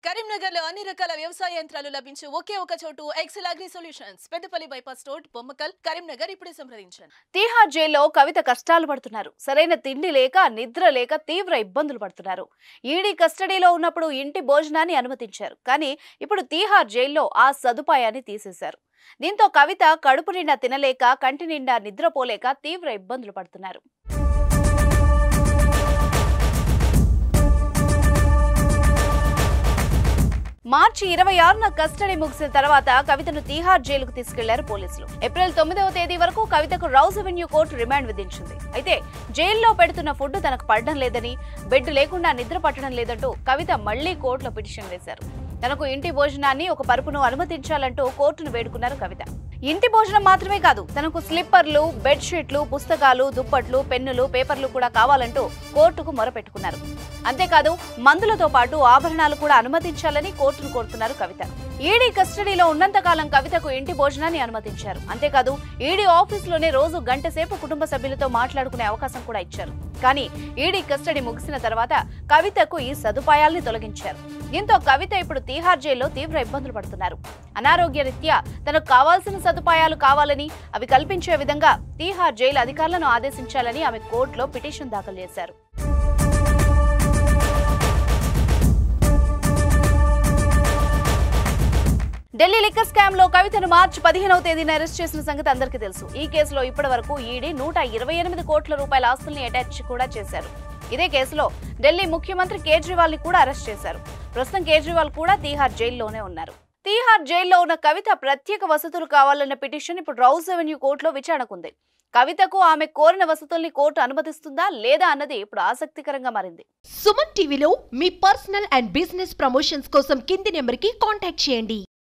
కరీంనగర్ లో అన్ని రకాల వ్యవసాయ యంత్రాలు లభించే ఒకే ఒక చోటు excel agri solutions Peddapalli bypass road Bommakal Karimnagar ఇప్పుడే సంప్రదించండి తీహార్ జైల్లో కవిత కష్టాలు పడుతున్నారు సరైన తిండి లేక నిద్ర లేక తీవ్ర ఇబ్బందులు పడుతున్నారు ఈడీ కస్టడీలో ఉన్నప్పుడు ఇంటి భోజనాన్ని అనుమతించారు కానీ ఇప్పుడు తీహార్ జైల్లో ఆ సదుపాయాన్ని తీసేశారు దీంతో కవిత కడుపు నిండా తినలేక కంటి నిండా నిద్రపోలేక తీవ్ర ఇబ్బందులు పడుతున్నారు మార్చి ఇరవై ఆరున కస్టడీ ముగిసిన తర్వాత కవితను తీహార్ జైలుకు తీసుకెళ్లారు పోలీసులు ఏప్రిల్ తొమ్మిదవ తేదీ వరకు కవితకు రౌజ్ అవెన్యూ కోర్టు రిమాండ్ విధించింది అయితే జైల్లో పెడుతున్న ఫుడ్ తనకు పడడం లేదని బెడ్ లేకుండా నిద్ర పట్టడం లేదంటూ కవిత మళ్లీ కోర్టులో పిటిషన్ వేశారు తనకు ఇంటి భోజనాన్ని ఒక పరుపును అనుమతించాలంటూ కోర్టును వేడుకున్నారు కవిత ఇంటి భోజనం మాత్రమే కాదు తనకు స్లిప్పర్లు బెడ్షీట్లు పుస్తకాలు దుప్పట్లు పెన్నులు పేపర్లు కూడా కావాలంటూ కోర్టుకు మొరపెట్టుకున్నారు అంతేకాదు మందులతో పాటు ఆభరణాలు కూడా అనుమతించాలని కోర్టును కోరుతున్నారు కవిత ఈడీ కస్టడీలో ఉన్నంతకాలం కవితకు ఇంటి భోజనాన్ని అనుమతించారు అంతేకాదు ఈడీ ఆఫీసులోనే రోజు గంట సేపు కుటుంబ సభ్యులతో మాట్లాడుకునే అవకాశం కూడా ఇచ్చారు కానీ ఈడీ కస్టడీ ముగిసిన తర్వాత కవితకు ఈ సదుపాయాల్ని తొలగించారు దీంతో కవిత ఇప్పుడు తీహార్ జైల్లో తీవ్ర ఇబ్బందులు పడుతున్నారు అనారోగ్య రీత్యా తనకు కావాల్సిన సదుపాయాలు కావాలని అవి కల్పించే విధంగా తీహార్ జైలు అధికారులను ఆదేశించాలని ఆమె కోర్టులో పిటిషన్ దాఖలు చేశారు ఢిల్లీ లిక్కర్ స్కామ్ లో కవితను మార్చి పదిహేనవ తేదీన అరెస్ట్ చేసిన సంగతి అందరికీ తెలుసు ఈ కేసులో ఇప్పటి వరకు ఈడీ నూట ఇరవై ఎనిమిది కోట్ల రూపాయల ఆస్తుల్ని అటాచ్ కూడా చేశారు ఇదే కేసులో ఢిల్లీ ముఖ్యమంత్రి కేజ్రీవాల్ ని కూడా అరెస్ట్ చేశారు ప్రస్తుతం కేజ్రీవాల్ కూడా తీహార్ జైల్లోనే ఉన్నారు తీహార్ జైల్లో ఉన్న కవిత ప్రత్యేక వసతులు కావాలన్న పిటిషన్ ఇప్పుడు రౌజ్ అవెన్యూ కోర్టులో విచారణకుంది కవితకు ఆమె కోరిన వసతుల్ని కోర్టు అనుమతిస్తుందా లేదా అన్నది ఇప్పుడు ఆసక్తికరంగా మారింది సుమన్ టీవీలో మీ పర్సనల్ అండ్ బిజినెస్ ప్రమోషన్స్ కోసం కింది నెంబర్కి కాంటాక్ట్ చేయండి